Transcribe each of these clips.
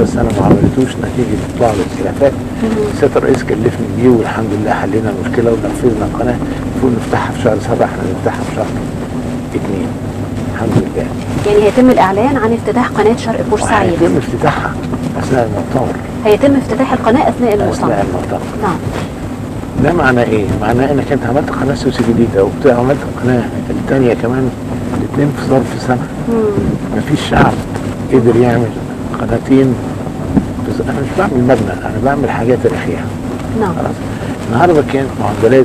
15 سنه ما عملتوش نتيجه بعض الخلافات سياده الرئيس كلفني بيه والحمد لله حلينا المشكله ونفذنا القناه المفروض نفتحها في شهر سبعه احنا نفتحها في شهر اثنين الحمد لله يعني هيتم الاعلان عن افتتاح قناه شرق بورسعيد وهيتم افتتاحها اثناء المؤتمر هيتم افتتاح القناه اثناء المؤتمر اثناء المؤتمر نعم ده معناه ايه؟ معناه انك انت عملت قناه سويس جديده وبتاع عملت القناه الثانيه كمان الاثنين في ظرف سنه مم. مفيش شعب قدر يعمل قناتين بس انا مش بعمل مبنى انا بعمل حاجات تاريخيه نعم خلاص النهارده كانت معدلات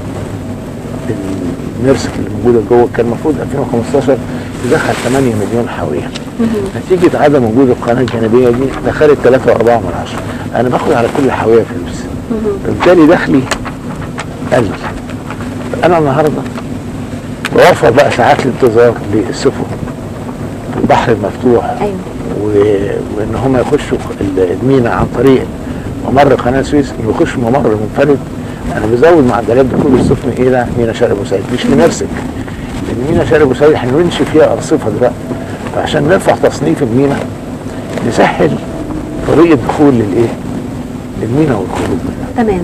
المرسك اللي موجوده جوه كان المفروض 2015 تدخل 8 مليون حاويه نتيجه عدم وجود القناه الجانبيه دي دخلت 3.4 من عشرة انا باخد على كل حاويه فلوس بالتالي دخلي قل انا النهارده بوفر بقى ساعات الانتظار للسفن في البحر المفتوح ايوه و... وان هم يخشوا ال- المينا عن طريق ممر قناه سويس يخشوا ممر منفرد انا بزود معدلات دخول السفن الى مينا شرق بورسعيد مش لنرسك لان مينا شرق بورسعيد هنمشي فيها ارصفه دلوقتي فعشان نرفع تصنيف المينا نسهل طريق الدخول للايه؟ للمينا والخروج منها تمام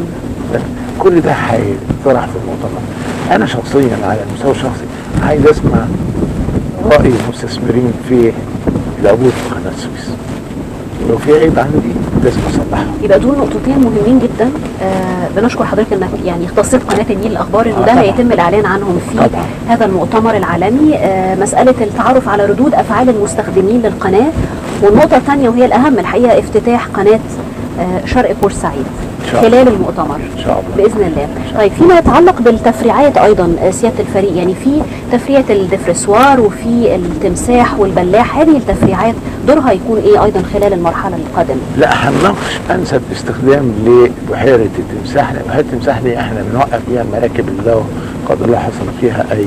كل ده هيطرح في المؤتمر انا شخصيا على المستوى الشخصي عايز اسمع راي المستثمرين في العبور في قناه السويس ولو في عيب عندي لازم اصلحه يبقى دول نقطتين مهمين جدا آه بنشكر حضرتك انك يعني اختصيت قناه النيل الاخبار انه آه ده طبعاً. هيتم الاعلان عنهم في طبعاً. هذا المؤتمر العالمي آه مساله التعرف على ردود افعال المستخدمين للقناه والنقطه الثانيه وهي الاهم الحقيقه افتتاح قناه آه شرق بورسعيد إن شاء الله. خلال المؤتمر ان شاء الله باذن الله طيب فيما يتعلق بالتفريعات ايضا آه، سياده الفريق يعني في تفريعه الدفرسوار وفي التمساح والبلاح هذه التفريعات دورها يكون ايه ايضا خلال المرحله القادمه لا هنناقش انسب استخدام لبحيره التمساح لان بحيره التمساح دي احنا بنوقف فيها المراكب اللي لو قدر الله حصل فيها اي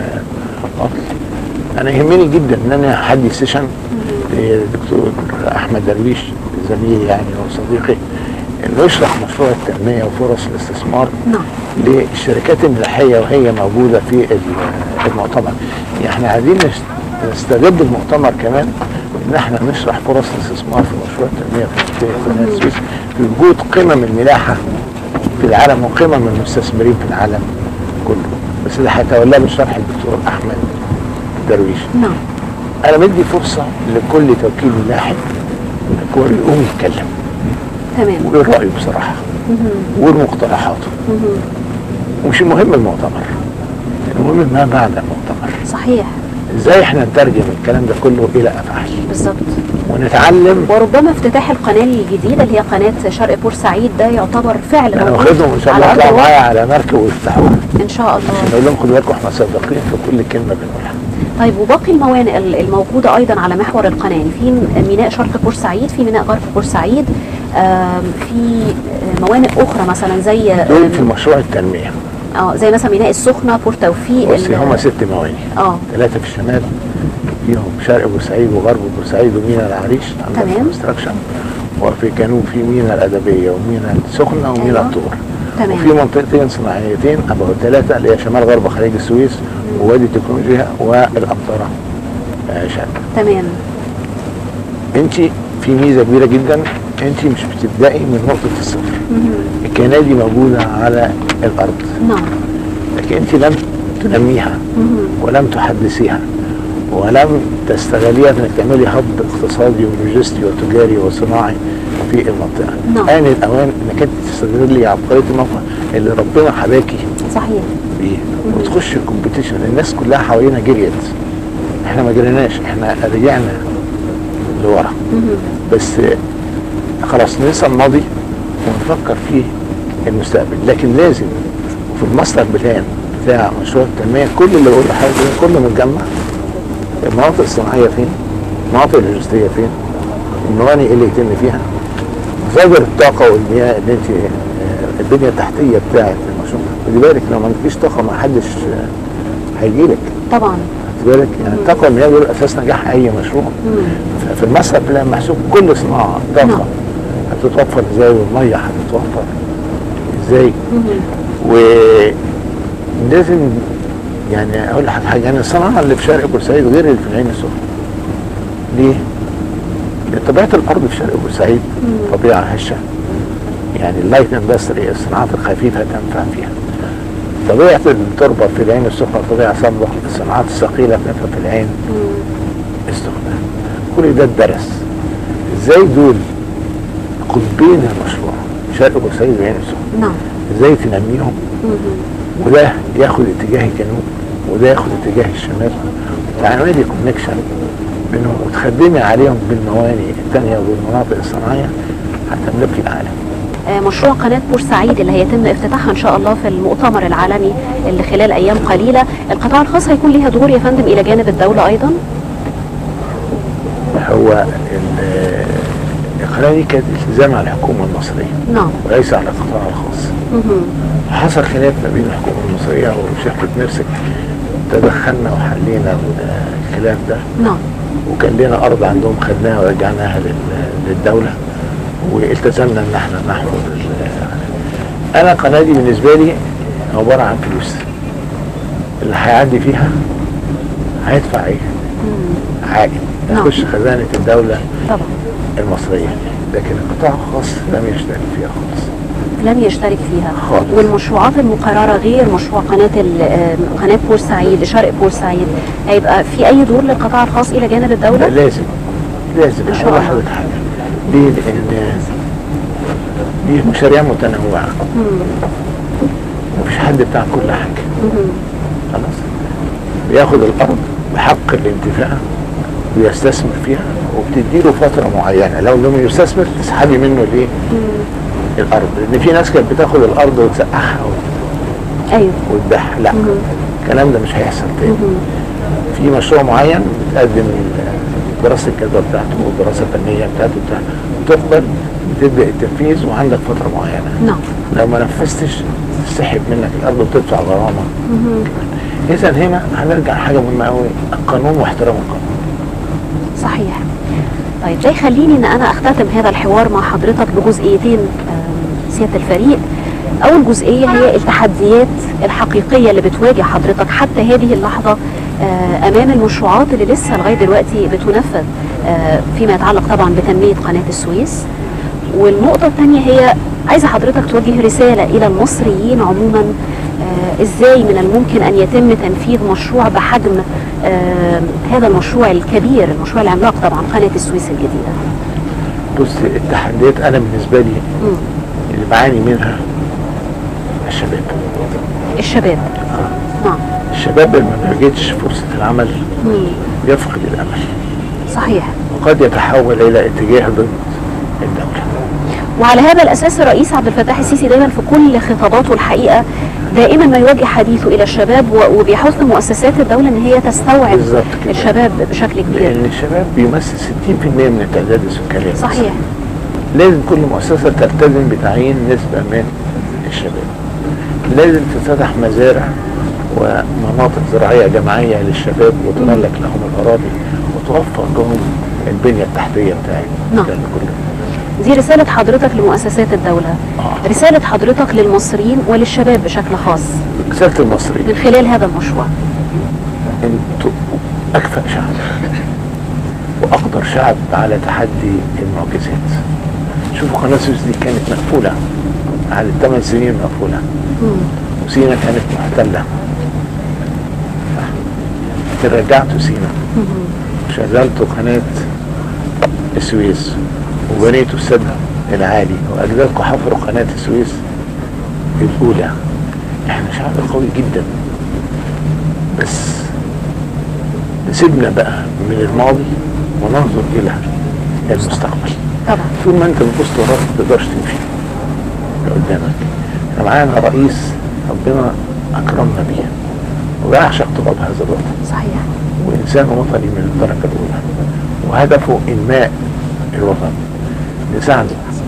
آه، قتل انا يهمني جدا ان انا هدي سيشن للدكتور احمد درويش زميلي يعني وصديقي انه يشرح مشروع التنميه وفرص الاستثمار نعم للشركات الملاحيه وهي موجوده في ال- المؤتمر يعني احنا عايزين نست- نستغل المؤتمر كمان ان احنا نشرح فرص الاستثمار في مشروع التنميه في قناه السويس في وجود قمم الملاحه في العالم وقمم المستثمرين في العالم كله بس اللي هيتولاه بالشرح الدكتور احمد درويش نعم انا بدي فرصه لكل توكيل ملاحي يكون يقوم يتكلم تمام ويقول رايه بصراحه ويقول مقترحاته ومش المهم المؤتمر المهم ما بعد المؤتمر صحيح ازاي احنا نترجم الكلام ده كله الى افعال بالظبط ونتعلم وربما افتتاح القناه الجديده اللي هي قناه شرق بورسعيد ده يعتبر فعل انا موجود واخدهم ان شاء الله على يطلعوا أرض معايا على مركب ويفتحوها الواقع. ان شاء الله عشان اقول لهم خدوا بالكم احنا صادقين في كل كلمه بنقولها طيب وباقي الموانئ ال- الموجوده ايضا على محور القناه يعني في م- ميناء شرق بورسعيد في ميناء غرب بورسعيد آم، في آه، موانئ اخرى مثلا زي دول في مشروع التنميه اه زي مثلا ميناء السخنه بور توفيق بس ال- هم ست موانئ اه ثلاثه في الشمال فيهم شرق بورسعيد وغرب بورسعيد ومينا العريش عندنا تمام. كونستراكشن وفي الجنوب في مينا الادبيه ومينا السخنه ومينا أيوة. الطور تمام. وفي منطقتين صناعيتين ابو ثلاثه اللي هي شمال غرب خليج السويس ووادي التكنولوجيا والامطره آه، شرق تمام انت في ميزه كبيره جدا انت مش بتبداي من نقطه الصفر الكائنات دي موجوده على الارض نعم لكن انت لم تنميها ولم تحدثيها ولم تستغليها في انك تعملي هب اقتصادي ولوجستي وتجاري وصناعي في المنطقه. نعم. آن الاوان انك انت تستغلي عبقريه الموقع اللي ربنا حباكي صحيح بيه وتخش الكومبيتيشن الناس كلها حوالينا جريت احنا ما جريناش احنا رجعنا لورا بس خلاص ننسى الماضي ونفكر في المستقبل لكن لازم وفي الماستر بلان بتاع مشروع التنميه كل اللي بقول لحضرتك ده كله متجمع المناطق الصناعيه فين؟ المناطق اللوجستيه فين؟ الموانئ اللي يتم فيها مصادر الطاقه والمياه اللي انت آه، البنيه التحتيه بتاعت المشروع خدي بالك لو ما عندكيش طاقه ما حدش هيجي لك طبعا خدي بالك يعني الطاقه والمياه دول اساس نجاح اي مشروع في المصرف بلان محسوب كل صناعه نعم. طاقه هتتوفر ازاي والميه هتتوفر ازاي ولازم يعني اقول لحضرتك حاجه يعني الصناعه اللي في شرق بورسعيد غير اللي في العين السخنه ليه؟ طبيعه الارض في شرق بورسعيد طبيعه هشه يعني اللايت اندستري الصناعات الخفيفه تنفع فيها طبيعه التربه في العين السخنه طبيعه صلبه الصناعات الثقيله تنفع في العين السخنه كل ده اتدرس ازاي دول قطبين المشروع شرق بورسعيد والعين السخنه نعم ازاي تنميهم وده ياخد اتجاه الجنوب وده ياخد اتجاه الشمال تعملي كونكشن بينهم وتخدمي عليهم بالموانئ التانية وبالمناطق الصناعية هتملكي العالم آه، مشروع قناة بورسعيد اللي هيتم افتتاحها ان شاء الله في المؤتمر العالمي اللي خلال ايام قليلة القطاع الخاص هيكون ليها دور يا فندم الى جانب الدولة ايضا هو ال- القناة دي كانت التزام على الحكومة المصرية نعم وليس على القطاع الخاص مهم. حصل خلاف ما بين الحكومة المصرية وشركة ميرسك تدخلنا وحلينا ال- الخلاف ده نعم وكان لنا ارض عندهم خدناها ورجعناها لل- للدوله والتزمنا ان احنا نحفظ ال- انا القناه دي بالنسبه لي عباره عن فلوس اللي هيعدي فيها هيدفع ايه؟ عائد نعم. يخش خزانه الدوله طبعا المصريه لكن القطاع الخاص لم يشترك فيها خالص لم يشترك فيها خالص. والمشروعات المقررة غير مشروع قناة ال- آه، قناة بورسعيد شرق بورسعيد هيبقى في أي دور للقطاع الخاص إلى جانب لا الدولة؟ لازم لازم إن شاء هقول الله. لحضرتك حاجه ليه؟ لان دي مشاريع متنوعه مم. ومفيش حد بتاع كل حاجه مهم. خلاص بياخد الارض بحق الانتفاع ويستثمر فيها وبتديله فتره معينه لو لم يستثمر تسحبي منه الايه؟ الارض لان في ناس كانت بتاخد الارض وتسقعها أيوه وتبيعها لا مم. الكلام ده مش هيحصل تاني مهم. في مشروع معين بتقدم دراسه الجدوى بتاعته والدراسه الفنيه بتاعته بتاع وتقبل بتبدا التنفيذ وعندك فتره معينه نعم لو ما نفذتش تسحب منك الارض وتدفع غرامه مهم. اذا هنا هنرجع حاجه مهمه قوي القانون واحترام القانون صحيح طيب ده يخليني ان انا اختتم هذا الحوار مع حضرتك بجزئيتين آم، سياده الفريق اول جزئيه هي التحديات الحقيقيه اللي بتواجه حضرتك حتى هذه اللحظه آه، امام المشروعات اللي لسه لغايه دلوقتي بتنفذ آه، فيما يتعلق طبعا بتنميه قناه السويس والنقطه الثانيه هي عايزه حضرتك توجه رساله الى المصريين عموما آه، ازاي من الممكن ان يتم تنفيذ مشروع بحجم آه، هذا المشروع الكبير المشروع العملاق طبعا قناه السويس الجديده بص التحديات انا بالنسبه لي مم. اللي بعاني منها الشباب الشباب نعم الشباب اللي ما بيجدش فرصه العمل مم. يفقد الامل صحيح وقد يتحول الى اتجاه ضد الدوله وعلى هذا الاساس الرئيس عبد الفتاح السيسي دايما في كل خطاباته الحقيقه دائما ما يوجه حديثه الى الشباب و- وبيحث مؤسسات الدوله ان هي تستوعب بالظبط كده. الشباب بشكل كبير لان الشباب بيمثل 60% من التعداد السكاني المصري. صحيح لازم كل مؤسسه تلتزم بتعيين نسبه من الشباب لازم تفتح مزارع ومناطق زراعيه جماعيه للشباب وتملك لهم الاراضي وتوفر لهم البنيه التحتيه بتاعت نعم. ده كله دي رساله حضرتك لمؤسسات الدوله آه. رساله حضرتك للمصريين وللشباب بشكل خاص رساله المصري من خلال هذا المشروع انتوا اكفأ شعب واقدر شعب على تحدي المعجزات شوفوا قناه السويس دي كانت مقفوله على الثمان سنين مقفوله مم. وسينا كانت محتله رجعتوا سينا مم. شغلتوا قناه السويس وبنيتوا السد العالي واجدادكم حفروا قناه السويس الاولى احنا شعب قوي جدا بس سيبنا بقى من الماضي وننظر الى المستقبل طبعا طول ما انت بتبص وراك ما تقدرش تمشي لقدامك احنا معانا رئيس ربنا اكرمنا بيه ويعشق تراب هذا الوطن صحيح وإنسان وطني من الدرجة الأولى وهدفه إنماء الوطن نساعده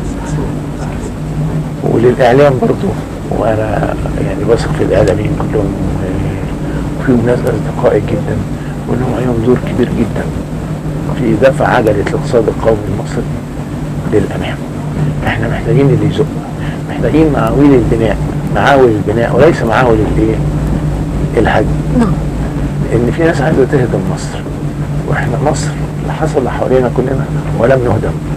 وللإعلام برضه وأنا يعني بثق في الإعلاميين كلهم آه، وفيهم ناس أصدقائي جدا وإنهم عليهم دور كبير جدا في دفع عجلة الاقتصاد القومي المصري للأمام احنا محتاجين اللي يزق محتاجين معاويل البناء معاول البناء وليس معاول الايه الهدم نعم ان في ناس عايزه تهدم مصر واحنا مصر اللي حصل حوالينا كلنا ولم نهدم